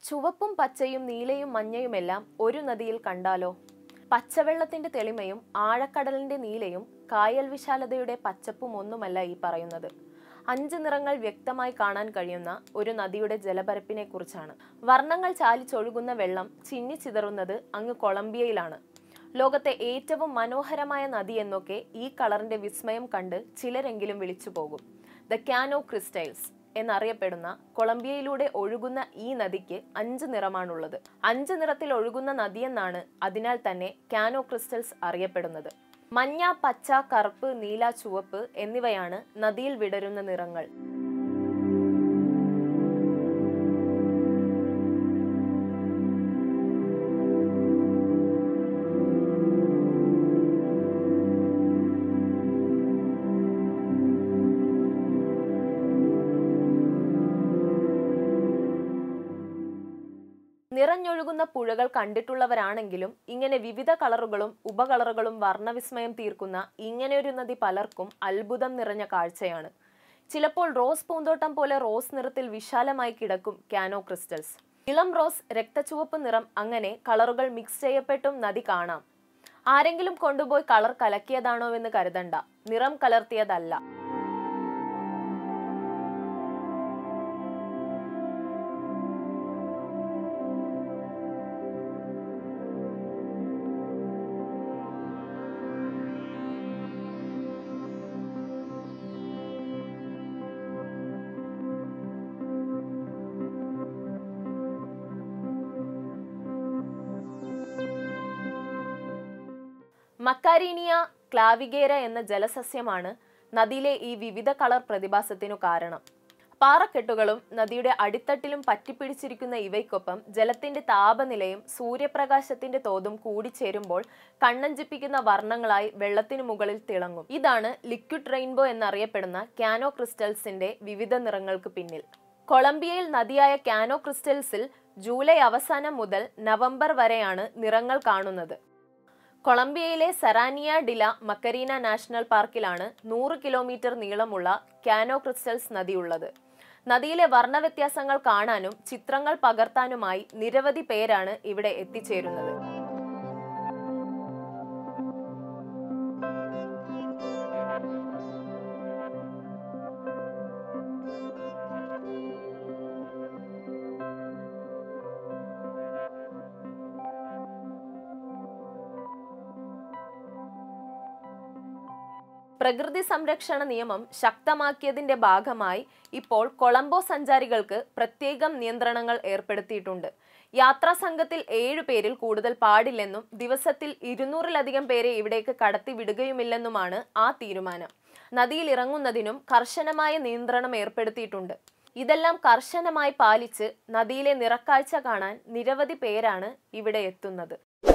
ചുവപ്പും പച്ചയും നീലയും മഞ്ഞയുമെല്ലാം ഒരു നദിയിൽ കണ്ടാലോ പച്ചവെള്ളത്തിന്റെ തെളിമയും ആഴക്കടലിന്റെ നീലയും കായൽ വിശാലതയുടെ പച്ചപ്പും ഒന്നുമല്ല ഈ പറയുന്നത് അഞ്ച് നിറങ്ങൾ വ്യക്തമായി കാണാൻ കഴിയുന്ന ഒരു നദിയുടെ ജലപരപ്പിനെ കുറിച്ചാണ് വർണ്ണങ്ങൾ ചാലിച്ചൊഴുകുന്ന വെള്ളം ചിന്നിച്ചിതറുന്നത് അങ്ങ് കൊളംബിയയിലാണ് ലോകത്തെ ഏറ്റവും മനോഹരമായ നദി എന്നൊക്കെ ഈ കളറിന്റെ വിസ്മയം കണ്ട് ചിലരെങ്കിലും വിളിച്ചു പോകും ദ ക്യാനോ ക്രിസ്റ്റൈൽസ് എന്നറിയപ്പെടുന്ന കൊളംബിയയിലൂടെ ഒഴുകുന്ന ഈ നദിക്ക് അഞ്ച് നിറമാണുള്ളത് അഞ്ച് നിറത്തിൽ ഒഴുകുന്ന നദിയെന്നാണ് അതിനാൽ തന്നെ ക്യാനോ ക്രിസ്റ്റൽസ് അറിയപ്പെടുന്നത് മഞ്ഞ പച്ച കറുപ്പ് നീല ചുവപ്പ് എന്നിവയാണ് നദിയിൽ വിടരുന്ന നിറങ്ങൾ നിറഞ്ഞൊഴുകുന്ന പുഴകൾ കണ്ടിട്ടുള്ളവരാണെങ്കിലും ഇങ്ങനെ വിവിധ കളറുകളും ഉപകളറുകളും വർണ്ണവിസ്മയം തീർക്കുന്ന ഇങ്ങനെയൊരു നദി പലർക്കും അത്ഭുതം നിറഞ്ഞ കാഴ്ചയാണ് ചിലപ്പോൾ റോസ് പൂന്തോട്ടം പോലെ റോസ് നിറത്തിൽ വിശാലമായി കിടക്കും ക്യാനോ ക്രിസ്റ്റൽസ് ഇളം റോസ് രക്തചുവപ്പ് നിറം അങ്ങനെ കളറുകൾ മിക്സ് ചെയ്യപ്പെട്ടും നദി കാണാം ആരെങ്കിലും കൊണ്ടുപോയി കളർ കലക്കിയതാണോ എന്ന് കരുതണ്ട നിറം കലർത്തിയതല്ല മക്കാരീനിയ ക്ലാവിഗേര എന്ന ജലസസ്യമാണ് നദിയിലെ ഈ വിവിധ കളർ പ്രതിഭാസത്തിനു കാരണം പാറക്കെട്ടുകളും നദിയുടെ അടിത്തട്ടിലും പറ്റിപ്പിടിച്ചിരിക്കുന്ന ഇവയ്ക്കൊപ്പം ജലത്തിന്റെ താപനിലയും സൂര്യപ്രകാശത്തിന്റെ തോതും കൂടിച്ചേരുമ്പോൾ കണ്ണഞ്ചിപ്പിക്കുന്ന വർണ്ണങ്ങളായി വെള്ളത്തിനു മുകളിൽ തിളങ്ങും ഇതാണ് ലിക്വിഡ് റെയിൻബോ എന്നറിയപ്പെടുന്ന ക്യാനോ ക്രിസ്റ്റൽസിന്റെ വിവിധ നിറങ്ങൾക്ക് പിന്നിൽ കൊളംബിയയിൽ നദിയായ ക്യാനോ ക്രിസ്റ്റൽസിൽ ജൂലൈ അവസാനം മുതൽ നവംബർ വരെയാണ് നിറങ്ങൾ കാണുന്നത് കൊളംബിയയിലെ സറാനിയ ഡില മക്കരീന നാഷണൽ പാർക്കിലാണ് നൂറ് കിലോമീറ്റർ നീളമുള്ള ക്യാനോ ക്രിസ്റ്റൽസ് നദിയുള്ളത് നദിയിലെ വർണ്ണവ്യത്യാസങ്ങൾ കാണാനും ചിത്രങ്ങൾ പകർത്താനുമായി നിരവധി പേരാണ് ഇവിടെ എത്തിച്ചേരുന്നത് പ്രകൃതി സംരക്ഷണ നിയമം ശക്തമാക്കിയതിന്റെ ഭാഗമായി ഇപ്പോൾ കൊളംബോ സഞ്ചാരികൾക്ക് പ്രത്യേകം നിയന്ത്രണങ്ങൾ ഏർപ്പെടുത്തിയിട്ടുണ്ട് യാത്രാ സംഘത്തിൽ ഏഴു പേരിൽ കൂടുതൽ പാടില്ലെന്നും ദിവസത്തിൽ ഇരുന്നൂറിലധികം പേരെ ഇവിടേക്ക് കടത്തി വിടുകയുമില്ലെന്നുമാണ് ആ തീരുമാനം നദിയിൽ ഇറങ്ങുന്നതിനും കർശനമായ നിയന്ത്രണം ഏർപ്പെടുത്തിയിട്ടുണ്ട് ഇതെല്ലാം കർശനമായി പാലിച്ച് നദിയിലെ നിറക്കാഴ്ച കാണാൻ നിരവധി പേരാണ് ഇവിടെ എത്തുന്നത്